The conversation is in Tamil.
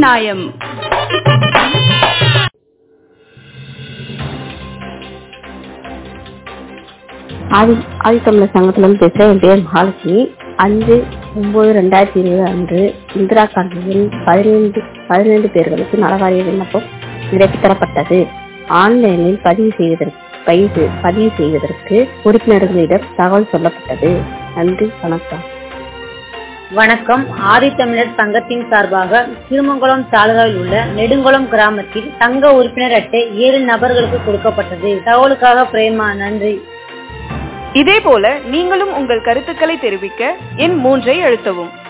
நியாயம் ஆதி ஆதித்தமிழர் சங்கத்திலிருந்து பேசுறேன் என் பேர் மகாலட்சுமி அஞ்சு ஒன்பது ரெண்டாயிரத்தி இருபது அன்று இந்திரா காந்தியின் பதினைந்து பதினைந்து பேர்களுக்கு நலவாரிய விண்ணப்பம் நிறைவேற்றி தரப்பட்டது ஆன்லைனில் பதிவு செய்வதற்கு பதிவு பதிவு செய்வதற்கு உறுப்பினர்களிடம் தகவல் சொல்லப்பட்டது நன்றி வணக்கம் வணக்கம் ஆதித்தமிழர் சங்கத்தின் சார்பாக திருமங்கலம் தாலுகாவில் உள்ள நெடுங்குளம் கிராமத்தில் சங்க உறுப்பினர் அட்டை ஏழு நபர்களுக்கு கொடுக்கப்பட்டது தகவலுக்காக பிரேமா நன்றி இதேபோல நீங்களும் உங்கள் கருத்துக்களை தெரிவிக்க எண் மூன்றை அழுத்தவும்